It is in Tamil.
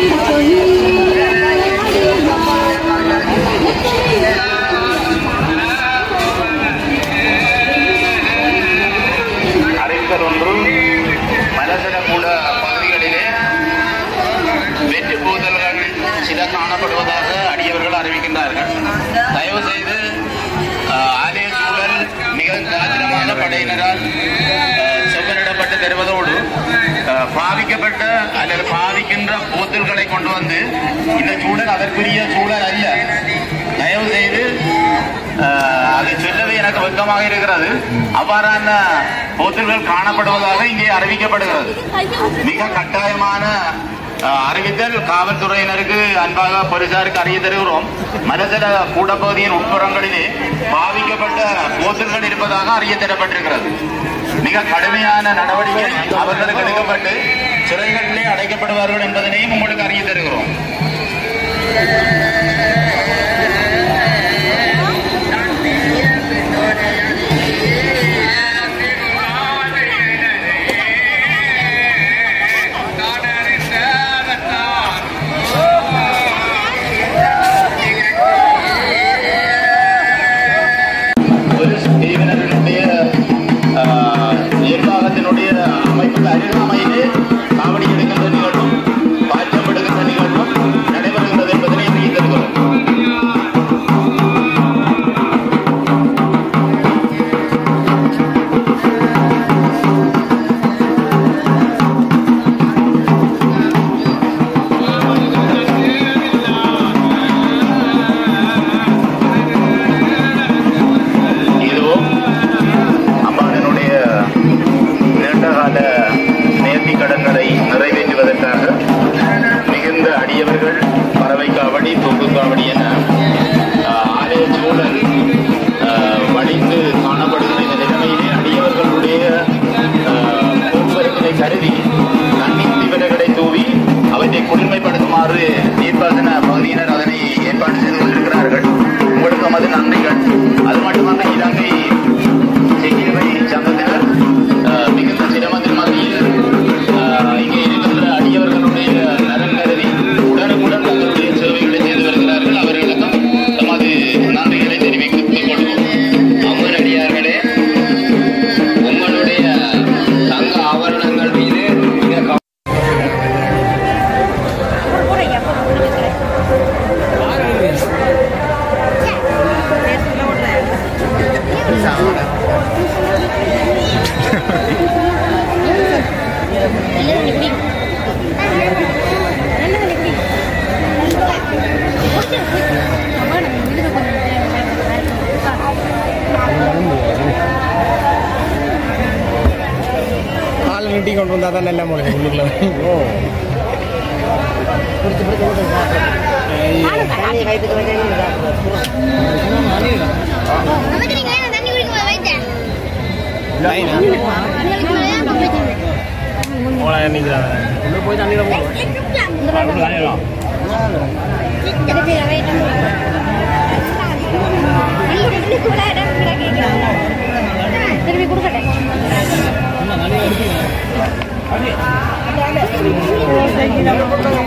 அறிவித்தல் ஒன்று மலசர கூட பகுதிகளிலே வெற்றி பூதல்கள் சில காணப்படுவதாக அடியவர்கள் அறிவிக்கின்றார்கள் தயவு செய்து அஹ், ஆலய சூழல் மிக காத்திரமான படையினரால் அஹ், செவ்வனிடப்பட்டு தருவதோடு அஹ், பாவிக்கப்பட்ட அல்லது பாவிக்கின்ற பூத்தல்களை கொண்டு வந்து இந்த சூழல் அதற்குரிய சூழல் அல்ல தயவு செய்து அஹ், அதை சொல்லவே எனக்கு வெட்கமாக இருக்கிறது அவ்வாறான போத்தல்கள் காணப்படுவதாக இங்கே அறிவிக்கப்படுகிறது மிக கட்டாயமான அஹ், அறிவித்தல் காவல்துறையினருக்கு அன்பாக போலீசாருக்கு அறிய தருகிறோம் மலசல கூடப்பகுதியின் உட்புறங்களிலே பாவிக்கப்பட்ட போத்தல்கள் இருப்பதாக அறிய தரப்பட்டிருக்கிறது மிக கடுமையான நடவடிக்கை அவர்களுக்கு எடுக்கப்பட்டு சிறைகளிலே அடைக்கப்படுவார்கள் என்பதனையும் உங்களுக்கு அறிய தருகிறோம் ஒரு தீவினருடைய ஆஹ், நிர்வாகத்தினுடைய அமைப்புக்கு அருகாமையிலே காவடி எடுக்கின்ற நிகழ்வும் பாய்ச்சம் எடுக்கின்ற நிகழ்வும் நடைபெறுகிறது என்பதனை அறிவித்திருக்கிறோம் இதோ அம்பாளனுடைய நீண்டகால நேர்த்தி கடன்களை நிறைவேற்றுவதற்காக மிகுந்த அடியவர்கள் பறவை காவடி தூக்கு காவடி என ஆஹ், ஆலய சூழல் ஆஹ், வடிந்து காணப்படுகிற இந்த நிலைமையிலே அடியவர்களுடைய ஆஹ், போக்குவரத்தினை கருதி தண்ணீர் தீவிரங்களை தூவி அவற்றை குளிர்மைப்படுத்துமாறு நீர்ப்பாசன பகுதியினர் அதனை ஏற்பாடு செய்து கொண்டிருக்கிறார்கள் உங்களுக்கு நமது நன்றிகள் அது மட்டுமல்ல இலங்கை செக்கிரவை சங்கத்தினர் ஆஹ், மிகுந்த சிரமத்தின் மத்தியில் ஆஹ், இங்கே இருக்கின்ற அடியவர்களுடைய நலன் கருதி உடனுக்குடன் தங்களுடைய சேவைகளை செய்து வருகிறார்கள் அவர்களுக்கும் நமது நன்றிகளை தெரிவித்துக் கொள்வோம் அம்மனடியார்களே உங்களுடைய தங்க ஆபரணங்கள் மீது மிக கவனம் ஆள் நீட்டி கொண்டு வந்தால் தான் நல்லா முடியும் உள்ளுக்குள்ள ஓ நமக்கு நீங்க ஏன் தண்ணி குடிக்கும் போது வைத்தேன் லைனா போல நிற்கிறாங்க உள்ளே போய் தண்ணியில் திரும்பி கொடுக்கட்டேன் போகலாம்